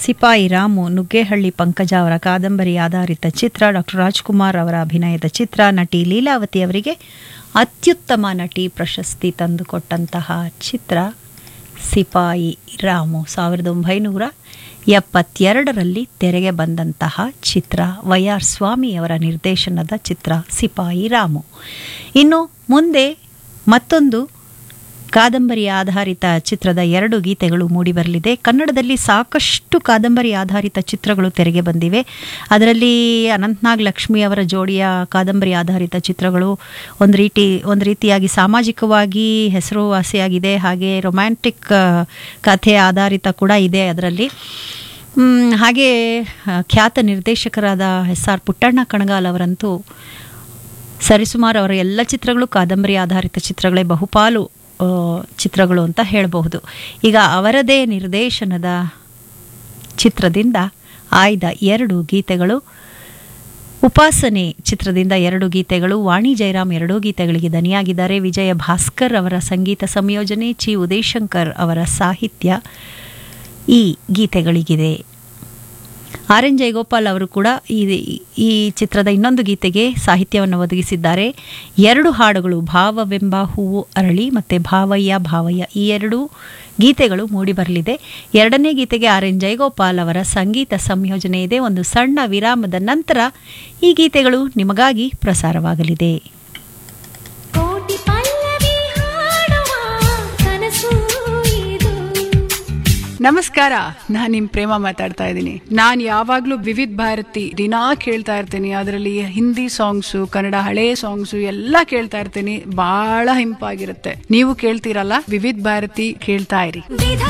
ಸಿಪಾಯಿ ರಾಮು ನುಗ್ಗೇಹಳ್ಳಿ ಪಂಕಜ ಅವರ ಕಾದಂಬರಿ ಆಧಾರಿತ ಚಿತ್ರ ಡಾಕ್ಟರ್ ರಾಜ್ಕುಮಾರ್ ಅವರ ಅಭಿನಯದ ಚಿತ್ರ ನಟಿ ಲೀಲಾವತಿ ಅವರಿಗೆ ಅತ್ಯುತ್ತಮ ನಟಿ ಪ್ರಶಸ್ತಿ ತಂದುಕೊಟ್ಟಂತಹ ಚಿತ್ರ ಸಿಪಾಯಿ ರಾಮು ಸಾವಿರದ ಒಂಬೈನೂರ ಎಪ್ಪತ್ತೆರಡರಲ್ಲಿ ತೆರೆಗೆ ಬಂದಂತಹ ಚಿತ್ರ ವೈ ಆರ್ ಸ್ವಾಮಿಯವರ ನಿರ್ದೇಶನದ ಚಿತ್ರ ಸಿಪಾಯಿ ರಾಮು ಇನ್ನು ಮುಂದೆ ಮತ್ತೊಂದು ಕಾದಂಬರಿ ಆಧಾರಿತ ಚಿತ್ರದ ಎರಡು ಗೀತೆಗಳು ಮೂಡಿಬರಲಿದೆ ಕನ್ನಡದಲ್ಲಿ ಸಾಕಷ್ಟು ಕಾದಂಬರಿ ಆಧಾರಿತ ಚಿತ್ರಗಳು ತೆರೆಗೆ ಬಂದಿವೆ ಅದರಲ್ಲಿ ಅನಂತ್ನಾಗ್ ಲಕ್ಷ್ಮಿ ಅವರ ಜೋಡಿಯ ಕಾದಂಬರಿ ಆಧಾರಿತ ಚಿತ್ರಗಳು ಒಂದು ರೀತಿ ಒಂದು ರೀತಿಯಾಗಿ ಸಾಮಾಜಿಕವಾಗಿ ಹೆಸರುವಾಸಿಯಾಗಿದೆ ಹಾಗೆ ರೊಮ್ಯಾಂಟಿಕ್ ಕಥೆ ಆಧಾರಿತ ಕೂಡ ಇದೆ ಅದರಲ್ಲಿ ಮ್, ಹಾಗೆ ಆ, ಖ್ಯಾತ ನಿರ್ದೇಶಕರಾದ ಎಸ್ ಆರ್ ಪುಟ್ಟಣ್ಣ ಕಣಗಾಲ್ ಅವರಂತೂ ಸರಿಸುಮಾರು ಅವರ ಎಲ್ಲ ಚಿತ್ರಗಳು ಕಾದಂಬರಿ ಆಧಾರಿತ ಚಿತ್ರಗಳೇ ಬಹುಪಾಲು ಆ, ಚಿತ್ರಗಳು ಅಂತ ಹೇಳಬಹುದು ಈಗ ಅವರದೇ ನಿರ್ದೇಶನದ ಚಿತ್ರದಿಂದ ಆಯ್ದ ಎರಡು ಗೀತೆಗಳು ಉಪಾಸನೆ ಚಿತ್ರದಿಂದ ಎರಡು ಗೀತೆಗಳು ವಾಣಿ ಜಯರಾಮ್ ಎರಡೂ ಗೀತೆಗಳಿಗೆ ದನಿಯಾಗಿದ್ದಾರೆ ವಿಜಯ ಭಾಸ್ಕರ್ ಅವರ ಸಂಗೀತ ಸಂಯೋಜನೆ ಚಿ ಉದಯಶಂಕರ್ ಅವರ ಸಾಹಿತ್ಯ ಈ ಗೀತೆಗಳಿಗಿದೆ ಆರ್ ಎನ್ ಜಯಗೋಪಾಲ್ ಅವರು ಕೂಡ ಈ ಈ ಚಿತ್ರದ ಇನ್ನೊಂದು ಗೀತೆಗೆ ಸಾಹಿತ್ಯವನ್ನು ಒದಗಿಸಿದ್ದಾರೆ ಎರಡು ಹಾಡುಗಳು ಭಾವವೆಂಬ ಹೂವು ಅರಳಿ ಮತ್ತು ಭಾವಯ್ಯ ಭಾವಯ್ಯ ಈ ಎರಡು ಗೀತೆಗಳು ಮೂಡಿಬರಲಿದೆ ಎರಡನೇ ಗೀತೆಗೆ ಆರ್ ಎನ್ ಜಯಗೋಪಾಲ್ ಅವರ ಸಂಗೀತ ಸಂಯೋಜನೆ ಇದೆ ಒಂದು ಸಣ್ಣ ವಿರಾಮದ ನಂತರ ಈ ಗೀತೆಗಳು ನಿಮಗಾಗಿ ಪ್ರಸಾರವಾಗಲಿದೆ ಕೋಟಿ ಪಲ್ಲವಿ ಹಾಡುವ ಕನಸು ಇದು ನಮಸ್ಕಾರ ನಾನ್ ನಿಮ್ ಪ್ರೇಮ ಮಾತಾಡ್ತಾ ಇದ್ದೀನಿ ನಾನ್ ಯಾವಾಗ್ಲೂ ವಿವಿಧ್ ಭಾರತಿ ದಿನಾ ಕೇಳ್ತಾ ಇರ್ತೀನಿ ಅದರಲ್ಲಿ ಹಿಂದಿ ಸಾಂಗ್ಸು ಕನ್ನಡ ಹಳೆ ಸಾಂಗ್ಸು ಎಲ್ಲ ಕೇಳ್ತಾ ಇರ್ತೀನಿ ಬಹಳ ಹಿಂಪಾಗಿರುತ್ತೆ ನೀವು ಕೇಳ್ತೀರಲ್ಲ ವಿವಿಧ್ ಭಾರತಿ ಕೇಳ್ತಾ ಇರಿ ವಿಧ